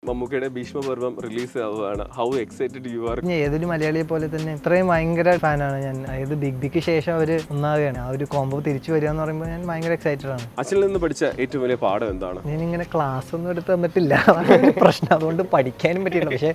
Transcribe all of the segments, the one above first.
മമ്മൂക്കയുടെ ഭീഷ്മപർവം റിലീസ് ആവുകയാണ് how excited you are ഞാൻ ഏതൊരു മലയാളിയെ പോലെ തന്നെ ഇത്രയും ഭയങ്കര ഫാനാണ് ഞാൻ അതായത് ബിഗ് ബിക്ക് ശേഷം അവർ ഒന്നാവുകയാണ് ആ ഒരു കോംബോ തിരിച്ചു വരിക എന്ന് പറയുമ്പോൾ ഞാൻ ഭയങ്കര എക്സൈറ്റഡ് ആണ് അച്ഛനിൽ നിന്ന് പഠിച്ച ഏറ്റവും വലിയ പാഠം എന്താണ് ഞാനിങ്ങനെ ക്ലാസ് ഒന്നും എടുത്ത് തന്നിട്ടില്ല അതാണ് ഒരു പ്രശ്നം അതുകൊണ്ട് പഠിക്കാനും പറ്റില്ല പക്ഷേ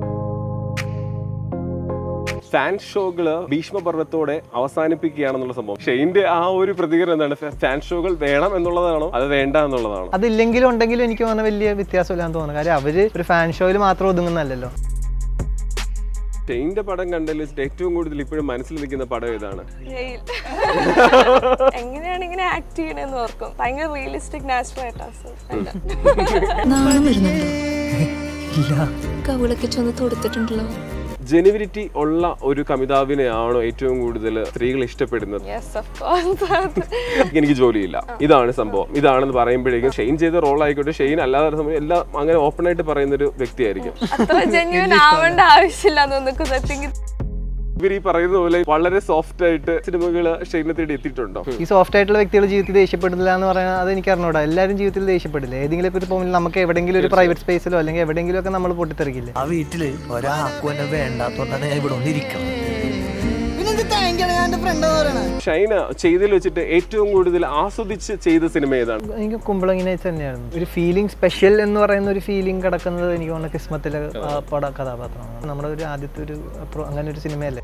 ഫാൻ ഷോകള് ഭീഷ്മപർവത്തോടെ അവസാനിപ്പിക്കുകയാണെന്നുള്ള സംഭവം ഷെയിന്റെ ആ ഒരു പ്രതികരണം എന്താണ് ഫാൻ ഷോകൾ വേണം എന്നുള്ളതാണോ അത് വേണ്ട എന്നുള്ളതാണോ അതില്ലെങ്കിലും ഉണ്ടെങ്കിലും എനിക്ക് തോന്നുന്ന വലിയ വ്യത്യാസമില്ലാന്ന് തോന്നുന്നു കാര്യം അവര് ഒരു ഫാൻ ഷോയിൽ മാത്രം ഒതുങ്ങുന്നല്ലോ ഷെയിന്റെ പടം കണ്ടതിൽ വെച്ചിട്ട് ഏറ്റവും കൂടുതൽ ഇപ്പോഴും മനസ്സിൽ നിൽക്കുന്ന പടം ഏതാണ് ജയിൽ എങ്ങനെയാണ് ഇങ്ങനെ ആക്ട് ചെയ്യണെന്ന് ഓർക്കും ഭയങ്കര റിയലിസ്റ്റിക് നാച്ചുറൽ ആയിട്ടാ so, കണ്ടത്. നാണം വരുന്നുണ്ടോ കവിളൊക്കെ ചൊന്ന് തൊടുത്തിട്ടുണ്ടല്ലോ ജെനുവിനിറ്റി ഉള്ള ഒരു കമിതാവിനെയാണോ ഏറ്റവും കൂടുതൽ സ്ത്രീകൾ ഇഷ്ടപ്പെടുന്നത് Yes, of course. എനിക്ക് ജോലിയില്ല ഇതാണ് സംഭവം ഇതാണെന്ന് പറയുമ്പോഴേക്കും ഷെയിൻ ചെയ്ത റോൾ ആയിക്കോട്ടെ ഷെയിൻ അല്ലാതെ സമയം എല്ലാം അങ്ങനെ ഓപ്പൺ ആയിട്ട് പറയുന്ന ഒരു വ്യക്തിയായിരിക്കും അത്ര ജെന്യൂൻ ആവേണ്ട ആവശ്യമില്ല എന്നൊക്കെ ഐ തിങ്ക് ഇവർ ഈ പറയുന്ന പോലെ വളരെ സോഫ്റ്റ് ആയിട്ട് സിനിമകൾ ഷെയിനെ തേടി എത്തിയിട്ടുണ്ടോ ഈ സോഫ്റ്റ് ആയിട്ടുള്ള വ്യക്തികൾ ജീവിതത്തിൽ ദേഷ്യപ്പെടില്ല എന്ന് പറയുന്നത് അത് എനിക്ക് അറിഞ്ഞൂടാ എല്ലാവരും ജീവിതത്തിൽ ദേഷ്യപ്പെടില്ല ഏതെങ്കിലും ഒക്കെ ഒരു പോകുമ്പോൾ നമുക്ക് എവിടെയെങ്കിലും ഒരു പ്രൈവറ്റ് സ്പേസിലോ അല്ലെങ്കിൽ എവിടെയെങ്കിലും ഒക്കെ നമ്മൾ പൊട്ടിത്തെറിക്കില്ലേ ആ വീട്ടില് ഒരാൾക്കും എന്നെ വേണ്ടാത്തോണ്ടാണ് ഞാൻ ഇവിടെ വന്നിരിക്കണം ഷൈന ചെയ്തതിൽ വെച്ചിട്ട് ഏറ്റവും കൂടുതൽ ആസ്വദിച്ച് ചെയ്ത സിനിമ ഏതാണ് എനിക്ക് കുമ്പളങ്ങിനെ തന്നെയായിരുന്നു ഒരു ഫീലിംഗ് സ്പെഷ്യൽ എന്ന് പറയുന്ന ഒരു ഫീലിംഗ് കിടക്കുന്നത് എനിക്ക് തോന്നുന്നു കിസ്മത്തിലെ ആ പട കഥാപാത്രമാണ് നമ്മുടെ ഒരു ആദ്യത്തെ ഒരു pro- അങ്ങനെ ഒരു സിനിമയല്ലേ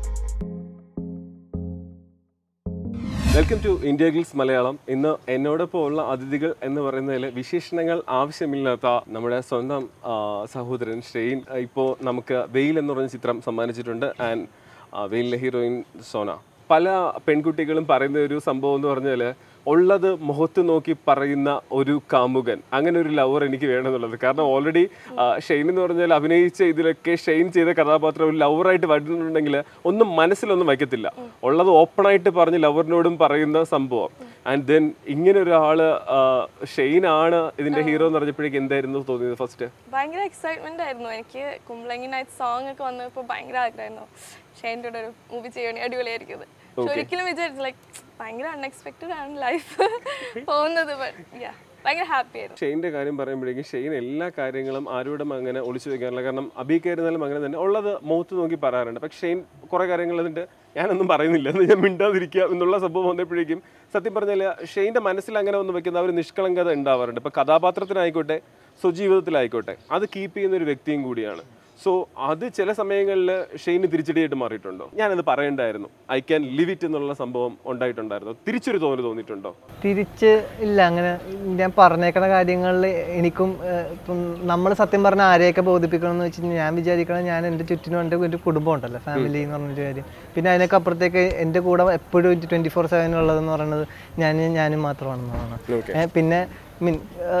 welcome to India Glitz Malayalam ഇന്ന് എന്നോടൊപ്പം ഉള്ള അതിഥികൾ എന്ന് പറയുന്നതിൽ വിശേഷണങ്ങൾ ആവശ്യമില്ലാത്ത നമ്മുടെ സ്വന്തം ആ, സഹോദരൻ ഷെയ്ൻ ഇപ്പോൾ നമുക്ക് വെയിൽ എന്ന് പറഞ്ഞ ചിത്രം സമ്മാനിച്ചിട്ടുണ്ട് ആൻഡ് വെയിലിലെ ഹീറോയിൻ സോന പല പെൺകുട്ടികളും പറയുന്ന ഒരു സംഭവം എന്ന് പറഞ്ഞാൽ ഉള്ളത് മുഖത്ത് നോക്കി പറയുന്ന ഒരു കാമുകൻ അങ്ങനെ ഒരു ലവർ എനിക്ക് വേണമെന്നുള്ളത് കാരണം ഓൾറെഡി ഷെയ്ൻ എന്ന് പറഞ്ഞാൽ അഭിനയിച്ച ഇതിലൊക്കെ ഷെയ്ൻ ചെയ്ത കഥാപാത്രം ഒരു ലവറായിട്ട് വരുന്നുണ്ടെങ്കിൽ ഒന്നും മനസ്സിലൊന്നും വയ്ക്കത്തില്ല ഉള്ളത് ഓപ്പണായിട്ട് പറഞ്ഞ് ലവറിനോടും പറയുന്ന സംഭവം ആൻഡ് ദെൻ ഇങ്ങനെ ഒരാള് ഷെയ്ൻ ആണ് ഇതിന്റെ ഹീറോ എന്ന് പറഞ്ഞപ്പോഴേക്ക് എന്തായിരുന്നു തോന്നിയത് ഫസ്റ്റ് ഭയങ്കര എക്സൈറ്റ്മെന്റ് ആയിരുന്നു എനിക്ക് കുമ്പളങ്ങി നൈറ്റ് സോങ് ഒക്കെ വന്നപ്പോൾ ഭയങ്കര ആഗ്രഹമായിരുന്നു ഷെയിൻ്റെ കൂടെ ഒരു മൂവി ചെയ്യണേ അടിപൊളിയായിരിക്കും ഇത്. പക്ഷെ ഒരിക്കലും വിചാരിച്ചു ലൈക്ക് ഭയങ്കര അൺഎക്സ്പെക്റ്റഡ് ആണ് ലൈഫ് പോകുന്നത് but yeah, ഭയങ്കര ഹാപ്പി ആയിരുന്നു ഷെയ്ൻ്റെ കാര്യം പറയുമ്പോഴേക്കും ഷെയ്ൻ എല്ലാ കാര്യങ്ങളും ആരോടും അങ്ങനെ ഒളിച്ചു വെക്കാറില്ല കാരണം അബിക്കായിരുന്നാലും അങ്ങനെ തന്നെ ഉള്ളത് മുഖത്ത് നോക്കി പറയാറുണ്ട് പക്ഷെ ഷെയ്ൻ കുറേ കാര്യങ്ങൾ എന്നിട്ട് ഞാനൊന്നും പറയുന്നില്ല എന്ന് ഞാൻ മിണ്ടാതിരിക്കുക എന്നുള്ള സംഭവം വന്നപ്പോഴേക്കും സത്യം പറഞ്ഞാൽ ഷെയ്ൻ്റെ മനസ്സിൽ അങ്ങനെ ഒന്ന് വെക്കുന്ന ആ ഒരു നിഷ്കളങ്കത ഉണ്ടാവാറുണ്ട് ഇപ്പം കഥാപാത്രത്തിനായിക്കോട്ടെ സ്വജീവിതത്തിലായിക്കോട്ടെ അത് കീപ്പ് ചെയ്യുന്ന ഒരു വ്യക്തിയും കൂടിയാണ് സോ അത് ചില സമയങ്ങളിൽ ഷെയ്ന് തിരിച്ചടിയായിട്ട് മാറിയിട്ടുണ്ടോ ഞാനത് പറയണ്ടായിരുന്നു ഐ ക്യാൻ ലിവ് ഇറ്റ് എന്നുള്ള സംഭവം ഉണ്ടായിട്ടുണ്ടായിരുന്നു തിരിച്ചൊരു തോന്നൽ തോന്നിയിട്ടുണ്ടോ തിരിച്ച് ഇല്ല അങ്ങനെ ഞാൻ പറഞ്ഞേക്കണ കാര്യങ്ങളിൽ എനിക്കും ഏഹ്, ഇപ്പം നമ്മൾ സത്യം പറഞ്ഞ ആരെയൊക്കെ ബോധിപ്പിക്കണം എന്ന് വെച്ച് ഞാൻ വിചാരിക്കണം ഞാൻ എൻ്റെ ചുറ്റിനും എൻ്റെ ഒരു കുടുംബം ഉണ്ടല്ലോ ഫാമിലി എന്ന് പറഞ്ഞൊരു കാര്യം പിന്നെ അതിനൊക്കെ അപ്പുറത്തേക്ക് എൻ്റെ കൂടെ എപ്പോഴും ട്വൻറ്റി ഫോർ സെവൻ ഉള്ളതെന്ന് പറയുന്നത് ഞാൻ ഞാനും മാത്രമാണെന്നാണ് Okay. ഏഹ്, പിന്നെ മീൻ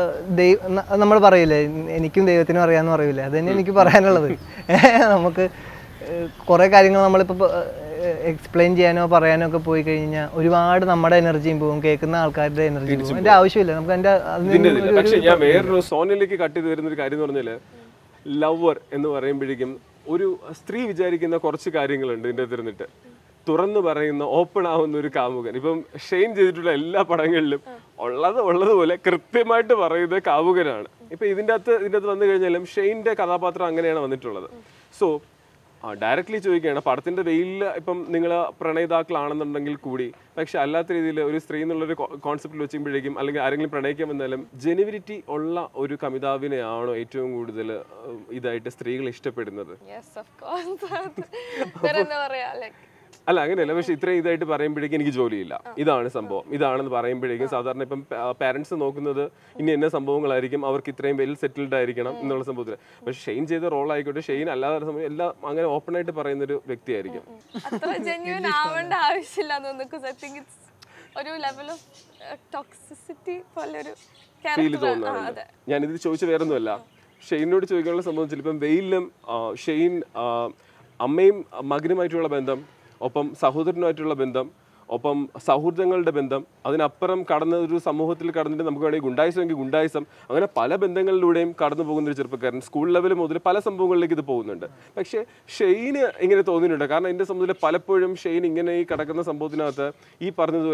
നമ്മൾ പറയില്ലേ എനിക്കും ദൈവത്തിനും അറിയാമെന്ന് പറയില്ലേ അത് തന്നെ എനിക്ക് പറയാനുള്ളത് നമുക്ക് കുറേ കാര്യങ്ങൾ നമ്മളിപ്പോൾ എക്സ്പ്ലെയിൻ ചെയ്യാനോ പറയാനോ ഒക്കെ പോയി കഴിഞ്ഞാൽ ഒരുപാട് നമ്മുടെ എനർജിയും പോകും കേൾക്കുന്ന ആൾക്കാരുടെ എനർജി പോകും അതിന്റെ ആവശ്യമില്ല നമുക്ക് അതിന്റെ അതിന് ഇതിന്റെ ഇതില്ല ഒരു- പക്ഷെ ഞാൻ വേറൊരു സോണിലേക്ക് കട്ട് ചെയ്ത് വരുന്ന ഒരു കാര്യം എന്ന് പറഞ്ഞാല് ലവർ എന്ന് പറയുമ്പോഴേക്കും ഒരു സ്ത്രീ വിചാരിക്കുന്ന കുറച്ച് കാര്യങ്ങളുണ്ട് ഇതിന്റെ തിരുന്നിട്ട് തുറന്നു പറയുന്ന ഓപ്പൺ ആവുന്ന ഒരു കാമുകൻ ഇപ്പം ഷെയ്ൻ ചെയ്തിട്ടുള്ള എല്ലാ പടങ്ങളിലും ഉള്ളത് ഉള്ളതുപോലെ കൃത്യമായിട്ട് പറയുന്ന കാമുകനാണ് ഇപ്പൊ ഇതിന്റെ അകത്ത് ഇതിന്റെ അകത്ത് വന്നു കഴിഞ്ഞാലും ഷെയ്ൻ്റെ കഥാപാത്രം അങ്ങനെയാണ് വന്നിട്ടുള്ളത് സോ ഡയറക്റ്റ്ലി ചോദിക്കുകയാണ് പടത്തിന്റെ വെയിലിൽ ഇപ്പം നിങ്ങൾ പ്രണയിതാക്കളാണെന്നുണ്ടെങ്കിൽ കൂടി പക്ഷെ അല്ലാത്ത രീതിയിൽ ഒരു സ്ത്രീ എന്നുള്ളൊരു കോൺസെപ്റ്റിൽ വെച്ചുമ്പോഴേക്കും അല്ലെങ്കിൽ ആരെങ്കിലും പ്രണയിക്കാൻ വന്നാലും ജെനുവിനിറ്റി ഉള്ള ഒരു കമിതാവിനെയാണോ ഏറ്റവും കൂടുതൽ ഇതായിട്ട് സ്ത്രീകൾ ഇഷ്ടപ്പെടുന്നത് യെസ് ഓഫ് കോഴ്സ് വേറെ എന്താ പറയാ ലൈക്ക് അല്ല അങ്ങനെയല്ല പക്ഷെ ഇത്രയും ഇതായിട്ട് പറയുമ്പോഴേക്കും എനിക്ക് ജോലിയില്ല ഇതാണ് സംഭവം ഇതാണെന്ന് പറയുമ്പോഴേക്കും സാധാരണ ഇപ്പം പാരന്റ്സ് നോക്കുന്നത് ഇനി എന്ന സംഭവങ്ങളായിരിക്കും അവർക്ക് ഇത്രയും വെൽ സെറ്റിൽഡ് ആയിരിക്കണം എന്നുള്ള സംഭവത്തിൽ പക്ഷെ ഷെയ്ൻ ചെയ്ത റോൾ ആയിക്കോട്ടെ ഷെയ്ൻ അല്ലാതെ സമയം എല്ലാം അങ്ങനെ ഓപ്പൺ ആയിട്ട് പറയുന്ന ഒരു വ്യക്തിയായിരിക്കും അത്ര ജെന്യൂൻ ആവേണ്ട ആവശ്യമില്ല എന്നൊക്കെ ഐ തിങ്ക് ഇറ്റ്സ് ഒരു ലെവൽ ഓഫ് ടോക്സിസിറ്റി പോലെ ഒരു ഫീൽ ക്യാരക്ടർ തോന്നാറുണ്ട് അതെ ഞാനിത് ചോദിച്ച വേറൊന്നുമല്ല ഷെയ്നോട് ചോദിക്കാനുള്ള സംഭവം ചിലപ്പം വെയിലും ഷെയ്ൻ ആ, അമ്മയും മകനുമായിട്ടുള്ള ബന്ധം ഒപ്പം സഹോദരനുമായിട്ടുള്ള ബന്ധം ഒപ്പം സൗഹൃദങ്ങളുടെ ബന്ധം അതിനപ്പുറം കടന്ന ഒരു സമൂഹത്തിൽ കടന്നിട്ട് നമുക്ക് വേണമെങ്കിൽ ഗുണ്ടായിസമെങ്കിൽ ഗുണ്ടായിസം അങ്ങനെ പല ബന്ധങ്ങളിലൂടെയും കടന്നു പോകുന്ന ഒരു ചെറുപ്പക്കാരൻ സ്കൂൾ ലെവൽ മുതൽ പല സംഭവങ്ങളിലേക്ക് ഇത് പോകുന്നുണ്ട് പക്ഷേ ഷെയ്ന് ഇങ്ങനെ തോന്നിയിട്ടുണ്ട് കാരണം എൻ്റെ സംബന്ധിച്ച് പലപ്പോഴും ഷെയ്ൻ ഇങ്ങനെ ഈ കിടക്കുന്ന സംഭവത്തിനകത്ത് ഈ പറഞ്ഞതുപോലെ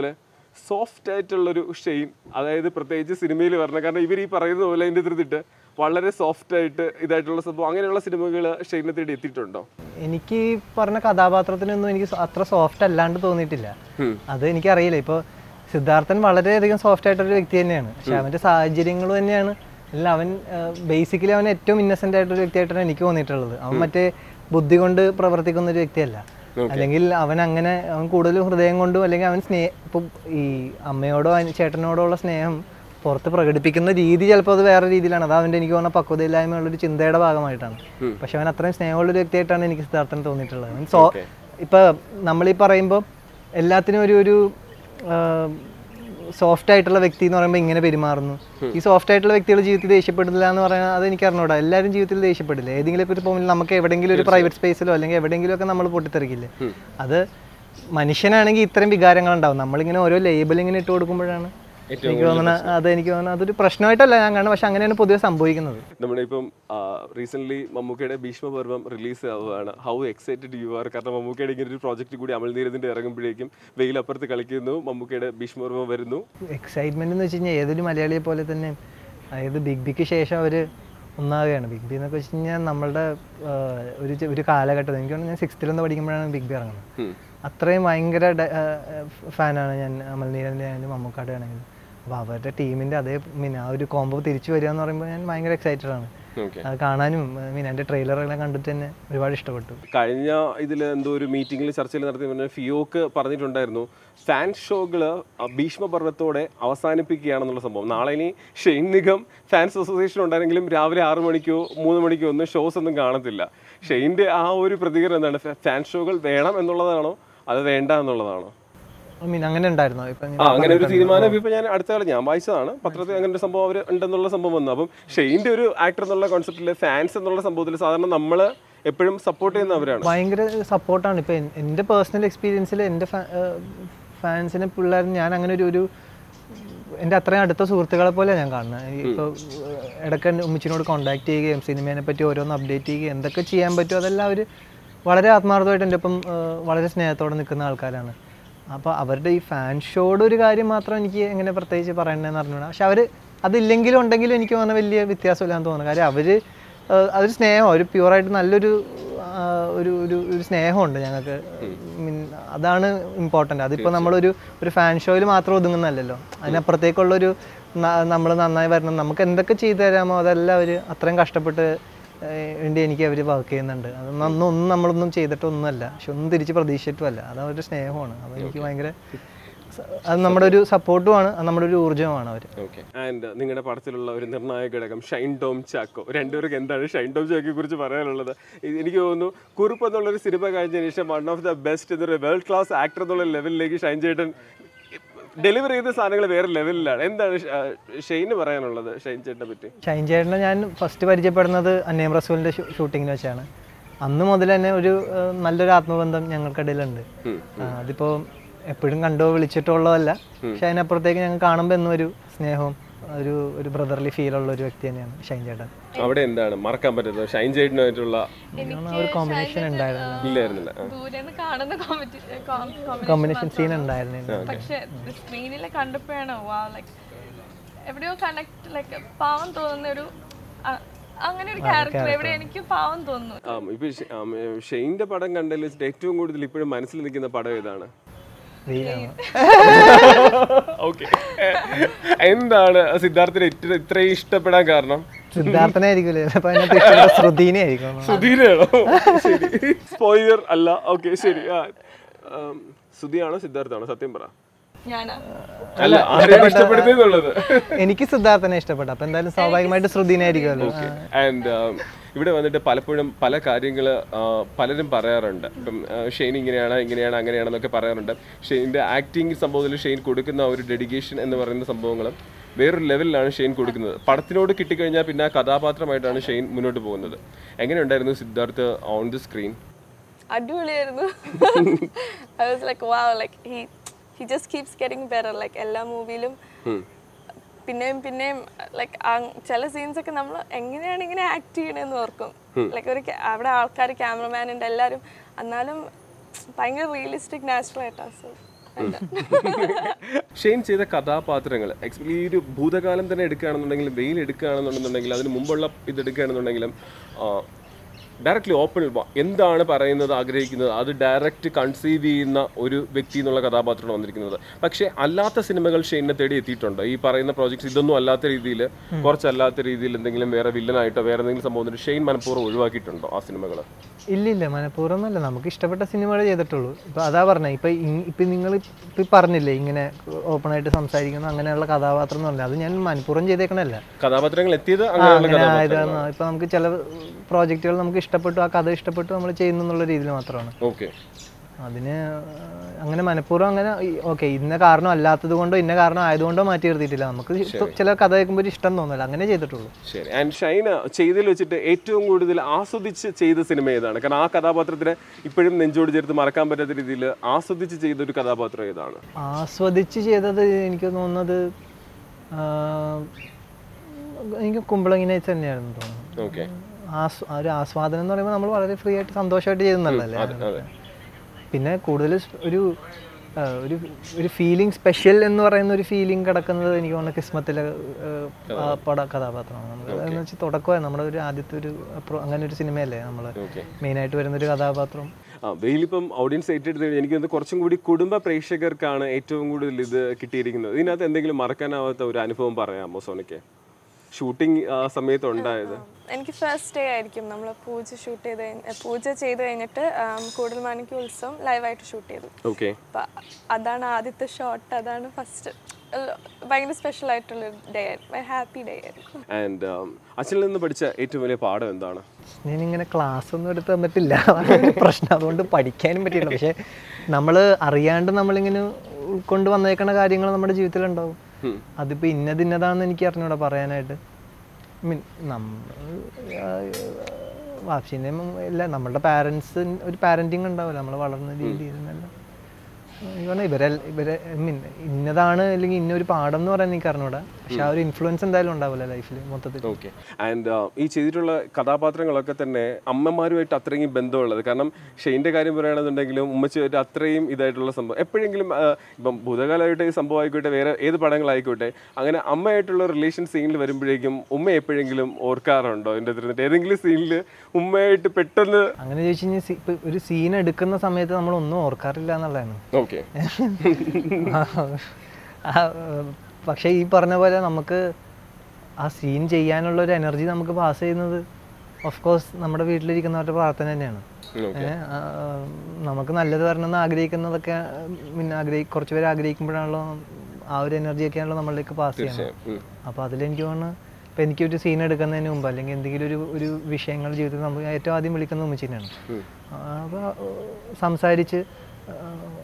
സോഫ്റ്റ് ആയിട്ടുള്ളൊരു ഷെയിൻ അതായത് പ്രത്യേകിച്ച് സിനിമയിൽ വരണം കാരണം ഇവർ ഈ പറയുന്ന പോലെ അതിൻ്റെ എതിർത്തിട്ട് വളരെ സോഫ്റ്റ് ആയിട്ട് ഇതായിട്ടുള്ള സംഭവം അങ്ങനെയുള്ള സിനിമകൾ ഷെയിനെ തേടി എത്തിയിട്ടുണ്ടോ എനിക്ക് ഈ പറഞ്ഞ കഥാപാത്രത്തിനൊന്നും എനിക്ക് സ- അത്ര സോഫ്റ്റ് അല്ലാണ്ട് തോന്നിയിട്ടില്ല അത് എനിക്കറിയില്ല ഇപ്പോൾ സിദ്ധാർത്ഥൻ വളരെയധികം സോഫ്റ്റ് ആയിട്ടൊരു വ്യക്തി തന്നെയാണ് പക്ഷെ അവൻ്റെ സാഹചര്യങ്ങൾ തന്നെയാണ് അല്ല അവൻ ബേസിക്കലി അവൻ ഏറ്റവും ഇന്നസെൻ്റ് ആയിട്ടൊരു വ്യക്തിയായിട്ടാണ് എനിക്ക് തോന്നിയിട്ടുള്ളത് അവൻ മറ്റേ ബുദ്ധി കൊണ്ട് പ്രവർത്തിക്കുന്ന ഒരു വ്യക്തിയല്ല അല്ലെങ്കിൽ അവൻ അങ്ങനെ അവൻ കൂടുതലും ഹൃദയം കൊണ്ടും അല്ലെങ്കിൽ അവൻ സ്നേഹ ഇപ്പം ഈ അമ്മയോടോ അനി- ചേട്ടനോടോ ഉള്ള സ്നേഹം പുറത്ത് പ്രകടിപ്പിക്കുന്ന രീതി ചിലപ്പോൾ അത് വേറെ രീതിയിലാണ് അത് അവൻ്റെ എനിക്ക് തോന്നുന്ന പക്വതയില്ലായ്മയുള്ള ഒരു ചിന്തയുടെ ഭാഗമായിട്ടാണ് പക്ഷെ അവൻ അത്രയും സ്നേഹമുള്ള ഒരു വ്യക്തിയായിട്ടാണ് എനിക്ക് സിദ്ധാർത്ഥൻ തോന്നിയിട്ടുള്ളത് അവൻ സോ ഇപ്പൊ നമ്മളീ പറയുമ്പോൾ എല്ലാത്തിനും ഒരു ഒരു സോഫ്റ്റ് ആയിട്ടുള്ള വ്യക്തി എന്ന് പറയുമ്പോൾ ഇങ്ങനെ പെരുമാറുന്നു ഈ സോഫ്റ്റ് ആയിട്ടുള്ള വ്യക്തികൾ ജീവിതത്തിൽ ദേഷ്യപ്പെടില്ല എന്ന് പറയുന്നത് അത് എനിക്ക് അറിഞ്ഞൂടാ എല്ലാവരും ജീവിതത്തിൽ ദേഷ്യപ്പെടില്ല ഏതെങ്കിലും ഒക്കെ ഒരു പോകുമ്പോൾ നമുക്ക് എവിടെയെങ്കിലും ഒരു പ്രൈവറ്റ് സ്പേസിലോ അല്ലെങ്കിൽ എവിടെയെങ്കിലും ഒക്കെ നമ്മൾ പൊട്ടിത്തെറിക്കില്ലേ അത് മനുഷ്യനാണെങ്കിൽ ഇത്തരം വികാരങ്ങൾ ഉണ്ടാവും നമ്മളിങ്ങനെ ഓരോ ലേബൽ ഇങ്ങനെ ഇട്ട് കൊടുക്കുമ്പോഴാണ് എനിക്ക് തോന്നുന്നത് അത് എനിക്ക് തോന്നുന്നത് അതൊരു പ്രശ്നമായിട്ടല്ല ഞാൻ കാണുന്നത് പക്ഷെ അങ്ങനെയാണ് പൊതുവെ സംഭവിക്കുന്നത് നമ്മുടെ ഇപ്പം റീസെന്റ് മമ്മൂക്കയുടെ ഭീഷ്മപർവം റിലീസ് ആവുകയാണ് ഹൗ എക്സൈറ്റഡ് യു ആർ കാരണം മമ്മൂക്കയുടെ ഇങ്ങനെ ഒരു പ്രോജക്റ്റ് കൂടി അമൽ നീരദിന്റെ ഇറങ്ങുമ്പോഴേക്കും വെയിലപ്പുറത്ത് കളിക്കുന്നു മമ്മൂക്കയുടെ ഭീഷ്മപർവം വരുന്നു എക്സൈറ്റ്മെന്റ് എന്ന് വെച്ച് കഴിഞ്ഞാൽ ഏതൊരു മലയാളിയെ പോലെ തന്നെ അതായത് ബിഗ് ബിക്ക് ശേഷം അവർ ഒന്നാവുകയാണ് ബിഗ് ബി എന്നൊക്കെ വെച്ച് കഴിഞ്ഞാൽ നമ്മളുടെ ആ, ഒരു ചെ- ഒരു കാലഘട്ടം എനിക്ക് തോന്നുന്നു ഞാൻ സിക്സ്ത്തിലൊന്ന് പഠിക്കുമ്പോഴാണ് ബിഗ് ബി ഇറങ്ങുന്നത് അത്രയും ഭയങ്കര ഫാനാണ് ഞാൻ അമൽ നീരൻ്റെ ആയാലും മമ്മൂക്കാടെ ആണെങ്കിലും അപ്പോൾ അവരുടെ ടീമിൻ്റെ അതേ മീൻ ആ ഒരു കോംബോ തിരിച്ചു വരിക എന്ന് പറയുമ്പോൾ ഞാൻ ഭയങ്കര എക്സൈറ്റഡ് ആണ് ഓക്കെ അത് കാണാനും മീൻ എൻ്റെ ട്രെയിലറെല്ലാം കണ്ടിട്ട് തന്നെ ഒരുപാട് ഇഷ്ടപ്പെട്ടു കഴിഞ്ഞ ഇതിൽ എന്തോ ഒരു മീറ്റിംഗിൽ ചർച്ചയിൽ നടത്തി പറഞ്ഞ ഫിയോക്ക് പറഞ്ഞിട്ടുണ്ടായിരുന്നു ഫാൻ ഷോകൾ ഭീഷ്മപർവത്തോടെ അവസാനിപ്പിക്കുകയാണെന്നുള്ള സംഭവം നാളെ ഇനി ഷെയ്ൻ നിഗം ഫാൻസ് അസോസിയേഷൻ ഉണ്ടായിരുന്നെങ്കിലും രാവിലെ ആറ് മണിക്കോ മൂന്ന് മണിക്കോ ഒന്നും ഷോസ് ഒന്നും കാണത്തില്ല ഷെയ്ൻ്റെ ആ ഒരു പ്രതികരണം എന്താണ് ഫാൻ ഷോകൾ വേണം എന്നുള്ളതാണോ അത് വേണ്ട എന്നുള്ളതാണോ മീൻ അങ്ങനെ ഉണ്ടായിരുന്നോ ഇപ്പം ആ അങ്ങനെ ഒരു തീരുമാനം ഇപ്പൊ ഞാൻ അടുത്ത കാലം ഞാൻ വായിച്ചതാണ് പത്രത്തിൽ അങ്ങനെ ഒരു സംഭവം അവർ ഉണ്ടെന്നുള്ള സംഭവം വന്നു അപ്പം ഷെയ്ൻ്റെ ഒരു ആക്ടർ എന്നുള്ള കോൺസെപ്റ്റിൽ ഫാൻസ് എന്നുള്ള സംഭവത്തിൽ സാധാരണ നമ്മൾ എപ്പോഴും സപ്പോർട്ട് ചെയ്യുന്നവരാണ് ഭയങ്കര സപ്പോർട്ടാണ് ഇപ്പം എൻ- എൻ്റെ പേഴ്സണൽ എക്സ്പീരിയൻസിൽ എൻ്റെ ഫാൻസിനെ പിള്ളേർ ഞാൻ അങ്ങനെ ഒരു ഒരു എൻ്റെ അത്രയും അടുത്ത സുഹൃത്തുക്കളെ പോലെ ഞാൻ കാണുന്നത് ഇപ്പോൾ ഇടയ്ക്ക് എൻ്റെ ഉമ്മച്ചിനോട് കോൺടാക്ട് ചെയ്യുകയും സിനിമേനെ പറ്റി ഓരോന്ന് അപ്ഡേറ്റ് ചെയ്യുകയും എന്തൊക്കെ ചെയ്യാൻ പറ്റുമോ അതെല്ലാം അവർ വളരെ ആത്മാർത്ഥമായിട്ട് എൻ്റെ ഒപ്പം ആ, വളരെ സ്നേഹത്തോടെ നിൽക്കുന്ന ആൾക്കാരാണ് അപ്പോൾ അവരുടെ ഈ ഫാൻ ഷോയുടെ ഒരു കാര്യം മാത്രം എനിക്ക് എങ്ങനെ പ്രത്യേകിച്ച് പറയണ്ടതെന്ന് അറിഞ്ഞൂടാ പക്ഷെ അവർ അതില്ലെങ്കിലും ഉണ്ടെങ്കിലും എനിക്ക് തോന്നുന്ന വലിയ വ്യത്യാസമില്ലാന്ന് തോന്നുന്നു കാര്യം അവർ അതൊരു സ്നേഹം ഒരു പ്യുവറായിട്ട് നല്ലൊരു ആ, ഒരു ഒരു ഒരു സ്നേഹമുണ്ട് ഞങ്ങൾക്ക് മീൻ അതാണ് ഇമ്പോർട്ടൻ്റ് അതിപ്പോൾ നമ്മളൊരു ഒരു ഫാൻ ഷോയിൽ മാത്രം ഒതുങ്ങുന്നതല്ലല്ലോ അതിനപ്പുറത്തേക്കുള്ളൊരു നമ്മൾ നന്നായി വരണം നമുക്ക് എന്തൊക്കെ ചെയ്തു തരാമോ അതെല്ലാം അവർ അത്രയും കഷ്ടപ്പെട്ട് ഏഹ്, വേണ്ടി എനിക്ക് അവർ വർക്ക് ചെയ്യുന്നുണ്ട് അത് ഒന്നും ഒന്നും നമ്മളൊന്നും ചെയ്തിട്ടൊന്നുമല്ല പക്ഷെ ഒന്നും തിരിച്ച് പ്രതീക്ഷിച്ചിട്ടുമല്ല അത് അവരുടെ സ്നേഹമാണ് അത് എനിക്ക് ഭയങ്കര സ- അത് നമ്മുടെ ഒരു സപ്പോർട്ടുമാണ് അത് നമ്മുടെ ഒരു ഊർജ്ജമാണ് അവർ ഓക്കെ ആൻഡ് നിങ്ങളുടെ പടത്തിലുള്ള ഒരു നിർണായക ഘടകം ഷൈൻ ടോം ചാക്കോ രണ്ടുപേർക്ക് എന്താണ് ഷൈൻ ടോം ചാക്കോയെ കുറിച്ച് പറയാനുള്ളത് ഇത് എനിക്ക് തോന്നുന്നു കുറുപ്പ് എന്നുള്ളൊരു സിനിമ കഴിഞ്ഞതിന് ശേഷം വൺ ഓഫ് ദ ബെസ്റ്റ് എന്നൊരു വേൾഡ് ക്ലാസ് ആക്ടർ എന്നുള്ള ലെവലിലേക്ക് ഷൈൻ ചേട്ടൻ ഡെലിവറി ചെയ്ത സാധനങ്ങൾ വേറെ ലെവലിലാണ് എന്താണ് ഷ- ആ, ഷെയ്ന് പറയാനുള്ളത് ഷൈൻ ചേട്ടനെ പറ്റി ഷൈൻ ചേട്ടനെ ഞാൻ ഫസ്റ്റ് പരിചയപ്പെടുന്നത് അന്നേം റസൂലിൻ്റെ ഷൂട്ടിങ്ങിന് വെച്ചാണ് അന്ന് മുതൽ തന്നെ ഒരു ഏഹ്, നല്ലൊരു ആത്മബന്ധം ഞങ്ങൾക്കിടയിലുണ്ട് ആ, അതിപ്പോൾ എപ്പോഴും കണ്ടോ വിളിച്ചിട്ടോ ഉള്ളതല്ല പക്ഷെ അതിനപ്പുറത്തേക്ക് ഞങ്ങൾ കാണുമ്പോൾ എന്നും ഒരു സ്നേഹവും ഒരു ഒരു ബ്രദർലി ഫീൽ ഉള്ള ഒരു വ്യക്തി തന്നെയാണ് ഷൈൻ ചേട്ടൻ അവിടെ എന്താണ് മറക്കാൻ പറ്റുന്നത് ഷൈൻ ചേട്ടനുമായിട്ടുള്ള ആ ഒരു കോമ്പിനേഷൻ ഉണ്ടായിരുന്നു ഇല്ലായിരുന്നില്ല ആ. ദൂരെന്ന് കാണുന്ന കോമ്പിനേഷൻ സീൻ ഉണ്ടായിരുന്നു പക്ഷെ സ്ക്രീനിൽ കണ്ടപ്പോഴാണ് വാ ലൈക്ക് എവിടെയോ കണക്ട് ലൈക്ക് പാവം തോന്നുന്ന ഒരു അ- അങ്ങനെ ഒരു ക്യാരക്ടർ എവിടെ എനിക്ക് പാവം തോന്നുന്നു ആം, ഇപ്പൊ ഷെ- ആം, ഏ, ഷെയ്ന്റെ പടം കണ്ടതിൽ വെച്ചിട്ട് ഏറ്റവും കൂടുതൽ ഇപ്പോഴും മനസ്സിൽ നിൽക്കുന്ന പടം ഏതാണ് റീലാണ് ഓക്കെ എന്താണ് സിദ്ധാർത്ഥിനെ ഇത്ര ഇത്രയും ഇഷ്ടപ്പെടാൻ കാരണം സിദ്ധാർത്ഥനെ ആയിരിക്കില്ലേ അപ്പൊ അതിനകത്ത് ഇഷ്ടപ്പെട്ട ശ്രുതിനെ ആയിരിക്കും സുധീരാണോ ശരി സ്പോയിലർ അല്ല ഓക്കെ ശരി ആ ആം, സുധിയാണോ സിദ്ധാർത്ഥാണോ സത്യം പറ ഞാനാ അല്ല ആരെയാണ് ഇഷ്ടപ്പെടുത്തുന്നുള്ളത് എനിക്ക് സിദ്ധാർത്ഥനെ ഇഷ്ടപ്പെട്ടു അപ്പൊ എന്തായാലും സ്വാഭാവികമായിട്ട് ശ്രുതിനെ ആയിരിക്കുമല്ലോ ആൻഡ് ഇവിടെ വന്നിട്ട് പലപ്പോഴും പല കാര്യങ്ങൾ പലരും പറയാറുണ്ട് ഇപ്പം ആ, ഷെയ്ൻ ഇങ്ങനെയാണ് ഇങ്ങനെയാണ് അങ്ങനെയാണെന്നൊക്കെ പറയാറുണ്ട് ഷെയ്ൻ്റെ ആക്ടിങ് സംഭവത്തിൽ ഷെയ്ൻ കൊടുക്കുന്ന ആ ഒരു ഡെഡിക്കേഷൻ എന്ന് പറയുന്ന സംഭവങ്ങൾ വേറൊരു ലെവലിലാണ് ഷെയ്ൻ കൊടുക്കുന്നത് പടത്തിനോട് കിട്ടിക്കഴിഞ്ഞാൽ പിന്നെ ആ കഥാപാത്രമായിട്ടാണ് ഷെയ്ൻ മുന്നോട്ട് പോകുന്നത് എങ്ങനെയുണ്ടായിരുന്നു സിദ്ധാർത്ഥ് ഓൺ ദി സ്ക്രീൻ അടിപൊളിയായിരുന്നു I was like wow like he he just keeps getting better like എല്ലാ മൂവിയിലും പിന്നെയും പിന്നെയും ലൈക്ക് ചില സീൻസ് ഒക്കെ നമ്മൾ എങ്ങനെയാണ് ഇങ്ങനെ ആക്ട് ചെയ്യണമെന്ന് ഓർക്കും ലൈക്ക് ഒരു ca- അവിടെ ആൾക്കാർ ക്യാമറമാൻ ഉണ്ട് എല്ലാവരും എന്നാലും ഭയങ്കര റിയലിസ്റ്റിക് നാച്ചുറൽ ആയിട്ടാണ് സോ വേണ്ട ഷെയ്ൻ ചെയ്ത കഥാപാത്രങ്ങൾ എക്സ്പെഷ്യലി ഈ ഒരു ഭൂതകാലം തന്നെ എടുക്കുകയാണെന്നുണ്ടെങ്കിലും വെയിൽ എടുക്കുകയാണെന്നുണ്ടെന്നുണ്ടെങ്കിൽ അതിന് മുമ്പുള്ള ഇത് എടുക്കുകയാണെന്നുണ്ടെങ്കിലും ഡയറക്റ്റ്ലി ഓപ്പൺ എന്താണ് പറയുന്നത് ആഗ്രഹിക്കുന്നത് അത് ഡയറക്റ്റ് കൺസീവ് ചെയ്യുന്ന ഒരു വ്യക്തി എന്നുള്ള കഥാപാത്രമാണ് വന്നിരിക്കുന്നത് പക്ഷേ അല്ലാത്ത സിനിമകൾ ഷെയ്നെ തേടി എത്തിയിട്ടുണ്ട് ഈ പറയുന്ന പ്രോജക്ട്സ് ഇതൊന്നും അല്ലാത്ത രീതിയിൽ കുറച്ചല്ലാത്ത രീതിയിൽ എന്തെങ്കിലും വേറെ വില്ലനായിട്ടോ വേറെ എന്തെങ്കിലും സംഭവം വന്നിട്ട് ഷെയ്ൻ മനഃപൂർവ്വം ഒഴിവാക്കിയിട്ടുണ്ടോ ആ സിനിമകൾ ഇല്ല ഇല്ല മനഃപൂർവ്വം ഒന്നല്ല നമുക്ക് ഇഷ്ടപ്പെട്ട സിനിമകൾ ചെയ്തിട്ടുള്ളൂ ഇപ്പൊ അതാ പറഞ്ഞത് ഇപ്പൊ ഇ- ഇപ്പൊ നിങ്ങൾ ഇപ്പൊ പറഞ്ഞില്ലേ ഇങ്ങനെ ഓപ്പൺ ആയിട്ട് സംസാരിക്കുന്ന അങ്ങനെയുള്ള കഥാപാത്രം എന്ന് പറഞ്ഞാൽ അത് ഞാൻ മനഃപൂർവ്വം ചെയ്തേക്കണല്ല കഥാപാത്രങ്ങൾ എത്തിയത് ആ, അങ്ങനെയുള്ള അങ്ങനെ കഥാപാത്രങ്ങൾ ആയതാണ് ഇപ്പൊ നമുക്ക് ചില പ്രോജക്റ്റുകൾ നമുക്ക് ഇഷ്ടപ്പെട്ടു ആ കഥ ഇഷ്ടപ്പെട്ടു നമ്മൾ ചെയ്യുന്നു എന്നുള്ള രീതിയിൽ മാത്രമാണ് ഓക്കെ അതിന് അങ്ങനെ മനഃപൂർവ്വം അങ്ങനെ ഓക്കെ ഇന്ന കാരണം അല്ലാത്തത് കൊണ്ടോ ഇന്ന കാരണം ആയതുകൊണ്ടോ മാറ്റി നിർത്തിയിട്ടില്ല നമുക്ക് ഇഷ്ടം- ചില കഥ കേൾക്കുമ്പോൾ ഒരു ഇഷ്ടം തോന്നില്ല അങ്ങനെ ചെയ്തിട്ടുള്ളൂ ശരി ആൻഡ് ഷൈന ചെയ്തതിൽ വെച്ചിട്ട് ഏറ്റവും കൂടുതൽ ആസ്വദിച്ച് ചെയ്ത സിനിമ ഏതാണ് കാരണം ആ കഥാപാത്രത്തിനെ ഇപ്പോഴും നെഞ്ചോട് ചേർത്ത് മറക്കാൻ പറ്റാത്ത രീതിയിൽ ആസ്വദിച്ച് ചെയ്ത ഒരു കഥാപാത്രം ഏതാണ് ആസ്വദിച്ച് ചെയ്തത് എനിക്ക് തോന്നുന്നത് ആ, എനിക്ക് കുമ്പളങ്ങി നൈറ്റ്സ് തന്നെയായിരുന്നു തോന്നുന്നു ഓക്കെ ആസ് ആ ഒരു ആസ്വാദനം എന്ന് പറയുമ്പോൾ നമ്മൾ വളരെ ഫ്രീ ആയിട്ട് സന്തോഷമായിട്ട് ചെയ്യുന്നതല്ലേ അതെ പിന്നെ കൂടുതൽ സ് ഒരു ആ, ഒരു ഒരു ഫീലിംഗ് സ്പെഷ്യൽ എന്ന് പറയുന്ന ഒരു ഫീലിംഗ് കിടക്കുന്നത് എനിക്ക് തോന്നുന്നു കിസ്മത്തിലെ ആ, പട കഥാപാത്രമാണ് നമുക്ക് എന്ന് വെച്ചാൽ തുടക്കമായി നമ്മുടെ ഒരു ആദ്യത്തെ ഒരു അപ്രോ- അങ്ങനെ ഒരു സിനിമയല്ലേ നമ്മൾ ഓക്കെ മെയിനായിട്ട് വരുന്ന ഒരു കഥാപാത്രം ആ വെയിലിപ്പം ഓഡിയൻസ് ഏറ്റെടുത്ത് കഴിഞ്ഞാൽ എനിക്ക് തോന്നുന്നു കുറച്ചും കൂടി കുടുംബ പ്രേക്ഷകർക്കാണ് ഏറ്റവും കൂടുതൽ ഇത് കിട്ടിയിരിക്കുന്നത് ഇതിനകത്ത് എന്തെങ്കിലും മറക്കാനാവാത്ത ഒരു അനുഭവം പറയാമോ സോനയ്ക്ക് ഷൂട്ടിംഗ് ആ സമയത്ത് ഉണ്ടായത് എനിക്ക് ഫസ്റ്റ് ഡേ ആയിരിക്കും നമ്മൾ പൂജ ഷൂട്ട് ചെയ്ത് കഴിഞ്ഞ് പൂജ ചെയ്ത് കഴിഞ്ഞിട്ട് കൂടൽമാണിക്ക് ഉത്സവം ലൈവായിട്ട് ഷൂട്ട് ചെയ്തു ഓക്കെ അപ്പം അതാണ് ആദ്യത്തെ ഷോട്ട് അതാണ് ഫസ്റ്റ് ഭയങ്കര സ്പെഷ്യൽ ആയിട്ടുള്ളൊരു ഡേ ആയിരുന്നു ഹാപ്പി ഡേ ആയിരുന്നു ആൻഡ് അച്ഛനിൽ നിന്ന് പഠിച്ച ഏറ്റവും വലിയ പാഠം എന്താണ് ഞാനിങ്ങനെ ക്ലാസ് ഒന്നും എടുത്ത് തന്നിട്ടില്ല അതാണ് ഒരു പ്രശ്നം അതുകൊണ്ട് പഠിക്കാനും പറ്റില്ല പക്ഷെ നമ്മൾ അറിയാണ്ട് നമ്മളിങ്ങനെ ഉൾക്കൊണ്ട് വന്നേക്കണ കാര്യങ്ങൾ നമ്മുടെ ജീവിതത്തിൽ ഉണ്ടാവും അതിപ്പോൾ ഇന്നത് ഇന്നതാണെന്ന് എനിക്ക് അറിഞ്ഞൂടാ പറയാനായിട്ട് മീൻ നമ്മൾ വാപ്ഷിൻ്റെയും ഇല്ല നമ്മളുടെ പാരൻസ് ഒരു പാരൻറ്റിങ് ഉണ്ടാവില്ല നമ്മൾ വളർന്ന രീതിയിൽ നിന്നെല്ലാം എനിക്ക് പറഞ്ഞാൽ ഇവരെ ഇവരെ മീൻ ഇന്നതാണ് അല്ലെങ്കിൽ ഇന്നൊരു പാഠം എന്ന് പറയാൻ എനിക്ക് അറിഞ്ഞൂടാ പക്ഷെ ആ ഒരു ഇൻഫ്ലുവൻസ് എന്തായാലും ഉണ്ടാവില്ല ലൈഫിൽ മൊത്തത്തിൽ ഓക്കെ ആൻഡ് ഈ ചെയ്തിട്ടുള്ള കഥാപാത്രങ്ങളൊക്കെ തന്നെ അമ്മമാരുമായിട്ട് അത്രയും ബന്ധമുള്ളത് കാരണം ഷെയിൻ്റെ കാര്യം പറയുകയാണെന്നുണ്ടെങ്കിലും ഉമ്മച്ചുമായിട്ട് അത്രയും ഇതായിട്ടുള്ള സംഭവം എപ്പോഴെങ്കിലും ആ, ഇപ്പം ഭൂതകാലമായിട്ട് ഈ സംഭവം ആയിക്കോട്ടെ വേറെ ഏത് പടങ്ങളായിക്കോട്ടെ അങ്ങനെ അമ്മയായിട്ടുള്ള റിലേഷൻ സീനിൽ വരുമ്പോഴേക്കും ഉമ്മ എപ്പോഴെങ്കിലും ഓർക്കാറുണ്ടോ എൻ്റെ അടുത്ത് ഏതെങ്കിലും സീനിൽ ഉമ്മയായിട്ട് പെട്ടെന്ന് അങ്ങനെ ചോദിച്ചു കഴിഞ്ഞാൽ സീ- ഇപ്പൊ ഒരു സീൻ എടുക്കുന്ന സമയത്ത് നമ്മൾ ഒന്നും ഓർക്കാറില്ല എന്നുള്ളതാണ് ഓക്കെ ആ, പക്ഷേ ഈ പറഞ്ഞ പോലെ നമുക്ക് ആ സീൻ ചെയ്യാനുള്ള ഒരു എനർജി നമുക്ക് പാസ് ചെയ്യുന്നത് ഓഫ് കോഴ്സ് നമ്മുടെ വീട്ടിലിരിക്കുന്നവരുടെ പ്രാർത്ഥന തന്നെയാണ് ഓക്കെ ഏ, ആ, നമുക്ക് നല്ലത് വരണമെന്ന് ആഗ്രഹിക്കുന്നതൊക്കെ പിന്നെ ആഗ്രഹി കുറച്ച് പേര് ആഗ്രഹിക്കുമ്പോഴാണല്ലോ ആ ഒരു എനർജി ഒക്കെയാണല്ലോ നമ്മളിലേക്ക് പാസ് ചെയ്യുന്നത് അപ്പോൾ അതിലെനിക്ക് തോന്നുന്നു ഇപ്പം എനിക്കൊരു സീൻ എടുക്കുന്നതിന് മുമ്പ് അല്ലെങ്കിൽ എന്തെങ്കിലും ഒരു ഒരു വിഷയങ്ങൾ ജീവിതത്തിൽ നമുക്ക് ഏറ്റവും ആദ്യം വിളിക്കുന്നത് ഉമ്മച്ചിനെയാണ് അപ്പോൾ സംസാരിച്ച് ആ,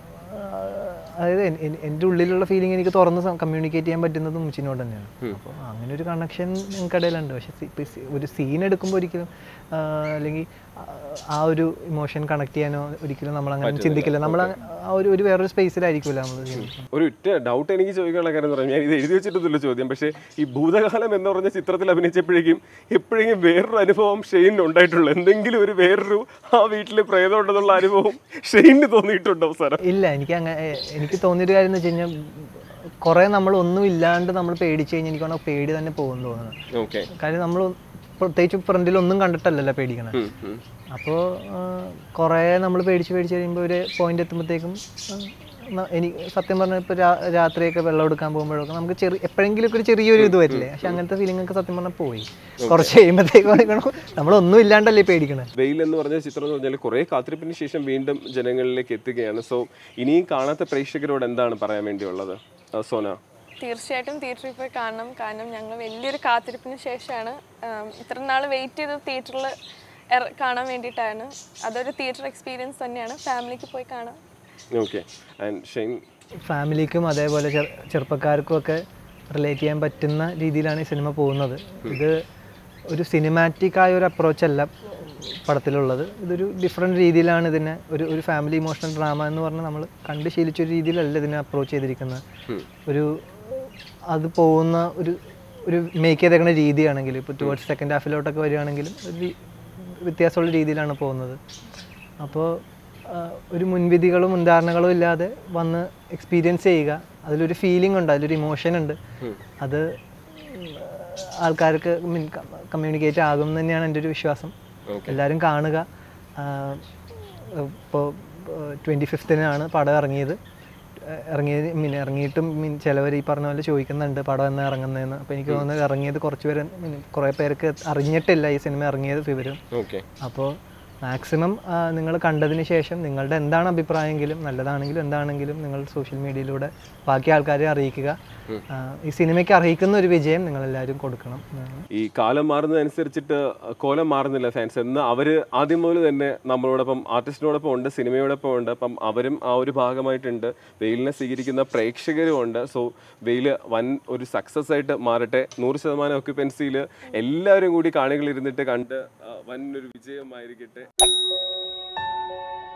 അതായത് എൻ- എൻ- എൻ്റെ ഉള്ളിലുള്ള ഫീലിംഗ് എനിക്ക് തുറന്ന് കമ്മ്യൂണിക്കേറ്റ് ചെയ്യാൻ പറ്റുന്നത് ഉമ്മച്ചിനോട് തന്നെയാണ് അപ്പോൾ അങ്ങനെ ഒരു കണക്ഷൻ ഞങ്ങൾക്കിടയിലുണ്ട് പക്ഷെ സി- ഇപ്പൊ സി- ഒരു സീൻ എടുക്കുമ്പോൾ ഒരിക്കലും ആ, അല്ലെങ്കിൽ ആ- ആ ഒരു ഇമോഷൻ കണക്ട് ചെയ്യാനോ ഒരിക്കലും നമ്മൾ അങ്ങനെ ചിന്തിക്കില്ല നമ്മൾ ആ ഒരു ഒരു വേറൊരു സ്പേസിലായിരിക്കില്ല നമ്മൾ ഒരു ഒറ്റ ഡൗട്ട് എനിക്ക് ചോദിക്കാനുള്ള കാര്യം എന്ന് പറഞ്ഞാൽ ഞാൻ ഇത് എഴുതി വെച്ചിട്ടൊന്നുമില്ല ചോദ്യം പക്ഷേ ഈ ഭൂതകാലം എന്ന് പറഞ്ഞ ചിത്രത്തിൽ അഭിനയിച്ചപ്പോഴേക്കും എപ്പോഴെങ്കിലും വേറൊരു അനുഭവം ഷെയ്നിന് ഉണ്ടായിട്ടുള്ളൂ എന്തെങ്കിലും ഒരു വേറൊരു ആ വീട്ടിൽ പ്രേതം ഉണ്ടെന്നുള്ള അനുഭവം ഷെയ്നിന് തോന്നിയിട്ടുണ്ടോ സാർ ഇല്ല എനിക്ക് അങ്ങനെ എനിക്ക് തോന്നിയൊരു കാര്യം എന്ന് വെച്ച് കഴിഞ്ഞാൽ കുറേ നമ്മൾ ഒന്നും ഇല്ലാണ്ട് നമ്മൾ പേടിച്ച് കഴിഞ്ഞാൽ എനിക്ക് തോന്നുന്നു പേടി തന്നെ പോകും തോന്നുന്നു ഓക്കെ കാര്യം നമ്മൾ പ്രത്യേകിച്ച് ഫ്രണ്ടിൽ ഒന്നും കണ്ടിട്ടല്ലല്ലോ പേടിക്കണേ അപ്പോൾ കുറേ നമ്മൾ പേടിച്ച് പേടിച്ച് കഴിയുമ്പോൾ ഒരു പോയിന്റ് എത്തുമ്പോഴത്തേക്കും എനിക്ക് സത്യം പറഞ്ഞാൽ ഇപ്പോൾ രാത്രിയൊക്കെ വെള്ളം എടുക്കാൻ പോകുമ്പോഴൊക്കെ നമുക്ക് ചെറിയ എപ്പോഴെങ്കിലും ഒക്കെ ഒരു ചെറിയൊരു ഇത് വരില്ലേ പക്ഷെ അങ്ങനത്തെ ഫീലിംഗ് ഒക്കെ സത്യം പറഞ്ഞാൽ പോയി കുറച്ച് കഴിയുമ്പോഴത്തേക്കും നമ്മളൊന്നും ഇല്ലാണ്ടല്ലേ പേടിക്കണേ വെയിൽ എന്ന് പറഞ്ഞ ചിത്രം എന്ന് പറഞ്ഞാൽ കുറേ കാത്തിരിപ്പിന് ശേഷം വീണ്ടും ജനങ്ങളിലേക്ക് എത്തുകയാണ് സോ ഇനിയും കാണാത്ത പ്രേക്ഷകരോട് എന്താണ് പറയാൻ വേണ്ടിയുള്ളത് ആ, സോന തീർച്ചയായിട്ടും തിയേറ്ററിൽ പോയി കാണണം കാരണം ഞങ്ങൾ വലിയൊരു കാത്തിരിപ്പിന് ശേഷമാണ് ആം, ഇത്ര നാൾ വെയിറ്റ് ചെയ്ത് തിയേറ്ററിൽ കാണാൻ വേണ്ടിയിട്ടാണ് അതൊരു തിയേറ്റർ എക്സ്പീരിയൻസ് തന്നെയാണ് ഫാമിലിക്ക് പോയി കാണാം ഓക്കെ ആൻഡ് ഷെയ്ൻ ഫാമിലിക്കും അതേപോലെ ചെറു ചെറുപ്പക്കാർക്കും ഒക്കെ റിലേറ്റ് ചെയ്യാൻ പറ്റുന്ന രീതിയിലാണ് ഈ സിനിമ പോകുന്നത് ഇത് ഒരു സിനിമാറ്റിക് ആയ ഒരു അപ്രോച്ച് അല്ല പടത്തിലുള്ളത് ഇതൊരു ഡിഫറെൻറ്റ് രീതിയിലാണ് ഇതിനെ ഒരു ഒരു ഫാമിലി ഇമോഷണൽ ഡ്രാമ എന്ന് പറഞ്ഞാൽ നമ്മൾ കണ്ട് ശീലിച്ച ഒരു രീതിയിലല്ല ഇതിനെ അപ്രോച്ച് ചെയ്തിരിക്കുന്നത് ഒരു അത് പോകുന്ന ഒരു ഒരു മേക്ക് ചെയ്തേക്കുന്ന രീതിയാണെങ്കിൽ ഇപ്പോൾ ടുവേർഡ്സ് സെക്കൻഡ് ഹാഫിലോട്ടൊക്കെ വരികയാണെങ്കിലും ഒരു രീ- വ്യത്യാസമുള്ള രീതിയിലാണ് പോകുന്നത് അപ്പോൾ ആ, ഒരു മുൻവിധികളും മുൻധാരണകളും ഇല്ലാതെ വന്ന് എക്സ്പീരിയൻസ് ചെയ്യുക അതിലൊരു ഫീലിംഗ് ഉണ്ട് അതിലൊരു ഇമോഷൻ ഉണ്ട് അത് ആൾക്കാർക്ക് കമ്മ്യൂണിക്കേറ്റ് ആകും എന്ന് തന്നെയാണ് എൻ്റെ ഒരു വിശ്വാസം എല്ലാവരും കാണുക ഇപ്പോൾ ട്വൻറ്റി ഫിഫ്തിനാണ് പടം ഇറങ്ങിയത് ഏഹ് ഇറങ്ങിയത് മീൻ ഇറങ്ങിയിട്ടും മീൻ ചിലവർ ഈ പറഞ്ഞ പോലെ ചോദിക്കുന്നുണ്ട് പടം എന്നാ ഇറങ്ങുന്നതെന്ന് അപ്പോൾ എനിക്ക് തോന്നുന്നത് ഇറങ്ങിയത് കുറച്ച് പേര് മീൻ കുറേ പേർക്ക് അറിഞ്ഞിട്ടില്ല ഈ സിനിമ ഇറങ്ങിയത് വിവരം ഓക്കെ അപ്പോൾ മാക്സിമം നിങ്ങൾ കണ്ടതിന് ശേഷം നിങ്ങളുടെ എന്താണ് അഭിപ്രായമെങ്കിലും നല്ലതാണെങ്കിലും എന്താണെങ്കിലും നിങ്ങൾ സോഷ്യൽ മീഡിയയിലൂടെ ബാക്കി ആൾക്കാരെ അറിയിക്കുക ആ, ഈ സിനിമയ്ക്ക് അർഹിക്കുന്ന ഒരു വിജയം നിങ്ങളെല്ലാവരും കൊടുക്കണം എന്നാണ് ഈ കാലം മാറുന്നതനുസരിച്ചിട്ട് കോലം മാറുന്നില്ല ഫാൻസ് എന്ന് അവർ ആദ്യം മുതൽ തന്നെ നമ്മളോടൊപ്പം ആർട്ടിസ്റ്റിനോടൊപ്പം ഉണ്ട് സിനിമയോടൊപ്പം ഉണ്ട് അപ്പം അവരും ആ ഒരു ഭാഗമായിട്ടുണ്ട് വെയിലിനെ സ്വീകരിക്കുന്ന പ്രേക്ഷകരും ഉണ്ട് സോ വെയിൽ വൻ ഒരു സക്സസ് ആയിട്ട് മാറട്ടെ നൂറ് ശതമാനം ഒക്യുപ്പൻസിയിൽ എല്ലാവരും കൂടി കാണികൾ ഇരുന്നിട്ട് കണ്ട് ആ, വൻ ഒരു വിജയമായിരിക്കട്ടെ